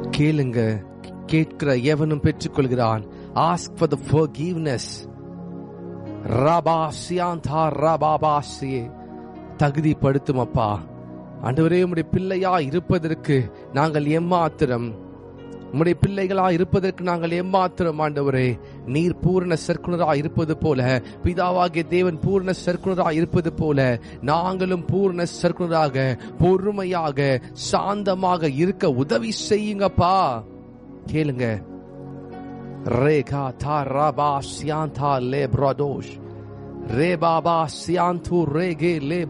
கேளுங்க கேட்கிற எவனும் பெற்றுக்கொள்கிறான் ஆஸ்க் ஃபார் த forgiveness ரபாசியாந்தா ரபாபாசியே தகுதிப்படுத்தும் அப்பா ஆண்டவரே உம்முடைய பிள்ளையா இருப்பதற்கு நாங்கள் எம்மாத்திரம் உம்முடைய பிள்ளைகளா இருப்பதற்கு நாங்கள் எம்மாத்திரம் ஆண்டவரே நீர் பூர்ண சர்க்குணரா இருப்பது போல பிதாவாகிய தேவன் பூர்ண சர்க்குணரா இருப்பது போல நாங்களும் பூர்ண சர்க்குணராக பொறுமையாக சாந்தமாக இருக்க உதவி செய்யுங்கப்பா கேளுங்க ரேகா தா ரபா சியாந்தா லே பிரதோஷ் ரே பாபா சியாந்து ரேகே லே